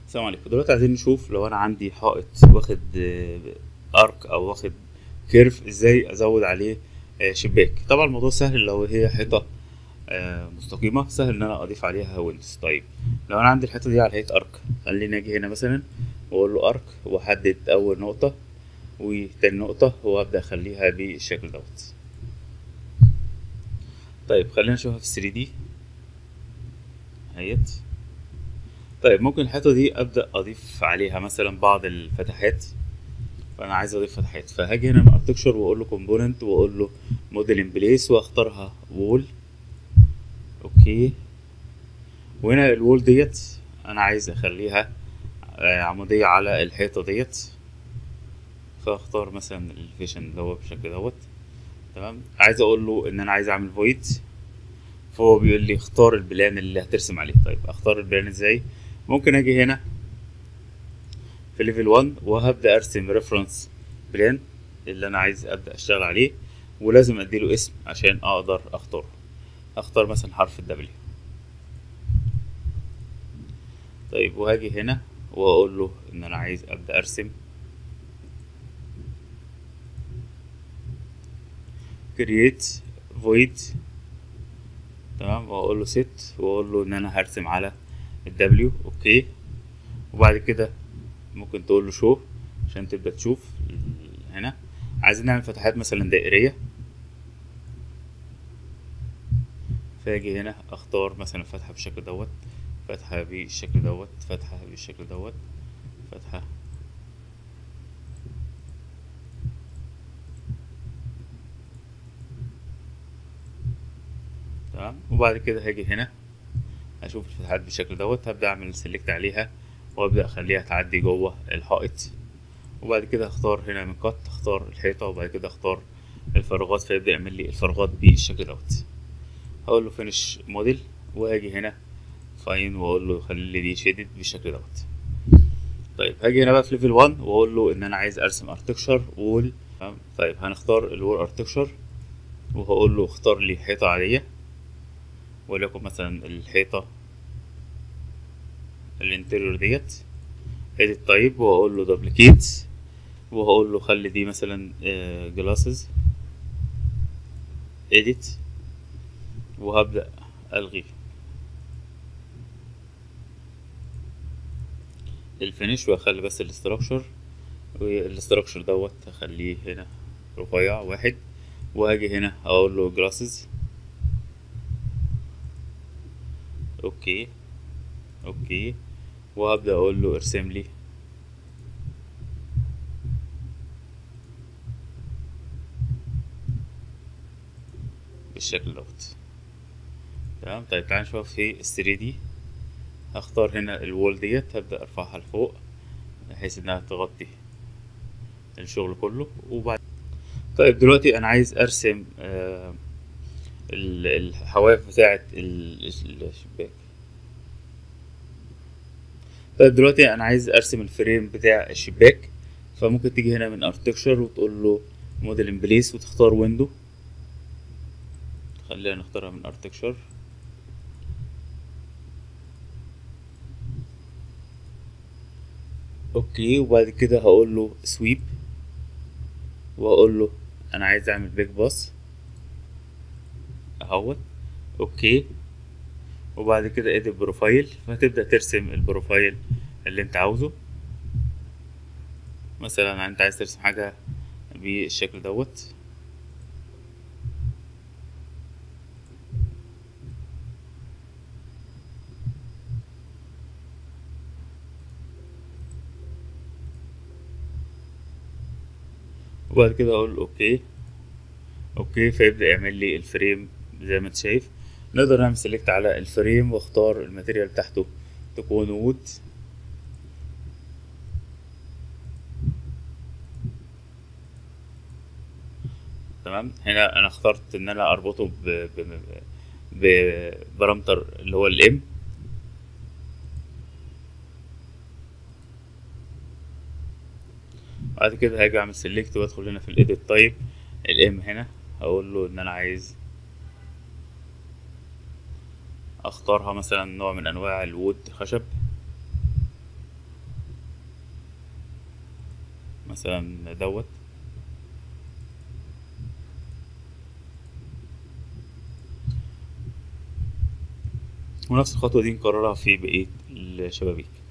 السلام عليكم دلوقتي عايزين نشوف لو انا عندي حائط واخد آه، ارك او واخد كيرف ازاي ازود عليه آه، شباك طبعا الموضوع سهل لو هي حيطه آه، مستقيمه سهل ان انا اضيف عليها ويندوز طيب لو انا عندي الحيطه دي على هيئه ارك خليني اجي هنا مثلا واقول له ارك واحدد اول نقطه وتاني نقطه وابدا اخليها بالشكل دوت طيب خلينا نشوفها في 3 دي اهيت طيب ممكن الحيطه دي ابدا اضيف عليها مثلا بعض الفتحات فانا عايز اضيف فتحات فهاجي هنا من ارتكشر واقول له كومبوننت واقول له موديل ان بليس واختارها وول اوكي وهنا الوول ديت انا عايز اخليها آه، عمودية على الحيطة ديت فاختار مثلا الفيشن اللي هو بالشكل دوت تمام عايز اقول له ان انا عايز اعمل فويد فهو بيقول لي اختار البلان اللي هترسم عليه طيب اختار البلان ازاي ممكن اجي هنا في ليفل 1 وهبدا ارسم ريفرنس بلان اللي انا عايز ابدا اشتغل عليه ولازم اديله اسم عشان اقدر اختاره اختار مثلا حرف الدبليو طيب وهاجي هنا واقول له ان انا عايز ابدا ارسم create void تمام واقول له set واقول له ان انا هرسم على الدبليو اوكي وبعد كده ممكن تقول له شو عشان تبدا تشوف ال- هنا عايزين نعمل فتحات مثلا دائريه فاجي هنا اختار مثلا فتحه بالشكل دوت فتحه بالشكل دوت فتحه بالشكل دوت فتحه تمام وبعد كده هاجي هنا اشوف الفتحات بالشكل دوت هبدا اعمل سيلكت عليها وابدا اخليها تعدي جوه الحائط وبعد كده اختار هنا من قط اختار الحيطه وبعد كده اختار الفراغات فيبدا يعمل لي الفراغات بالشكل دوت هقول له فينش موديل وهاجي هنا فاين واقول له خلي لي دي شيدد بالشكل دوت طيب هاجي هنا بقى في ليفل 1 واقول له ان انا عايز ارسم ارتكشر وول طيب هنختار الوول ارتكشر وهقول له اختار لي حيطه عاديه وليكن مثلا الحيطه الانتريور ديت edit طيب واقول له duplicate وهقول له خلي دي مثلا جلاسز edit وهبدأ ألغي الفينش واخلي بس الاستراكشر والاستراكشر دوت هخليه هنا رفيع واحد وهاجي هنا اقول له جلاسز اوكي اوكي وهبدأ اقول له ارسم لي بالشكل دوت تمام طيب تعال نشوف في ال 3 دي هختار هنا الوول ديت هبدأ ارفعها لفوق بحيث انها تغطي الشغل كله وبعد طيب دلوقتي انا عايز ارسم آه ال- الحواف بتاعة ال- الشباك طيب دلوقتي انا عايز ارسم الفريم بتاع الشباك فممكن تيجي هنا من ارتكشر وتقول له موديل ان بليس وتختار ويندو خلينا نختارها من ارتكشر اوكي وبعد كده هقول له سويب واقول له انا عايز اعمل بيج باص اهوت اوكي وبعد كده ادي بروفايل فهتبدأ ترسم البروفايل اللي انت عاوزه مثلا انت عايز ترسم حاجة بالشكل دوت وبعد كده اقول اوكي اوكي فيبدأ يعمل لي الفريم زي ما انت شايف نقدر نعمل سيلكت على الفريم واختار الماتيريال بتاعته تكون وود تمام هنا انا اخترت ان انا اربطه ب ب ببارامتر اللي هو الام بعد كده هاجي اعمل سيلكت وادخل هنا في الايديت تايب الام هنا هقول له ان انا عايز اختارها مثلا نوع من انواع الوود خشب مثلا دوت ونفس الخطوة دي نكررها في بقية الشبابيك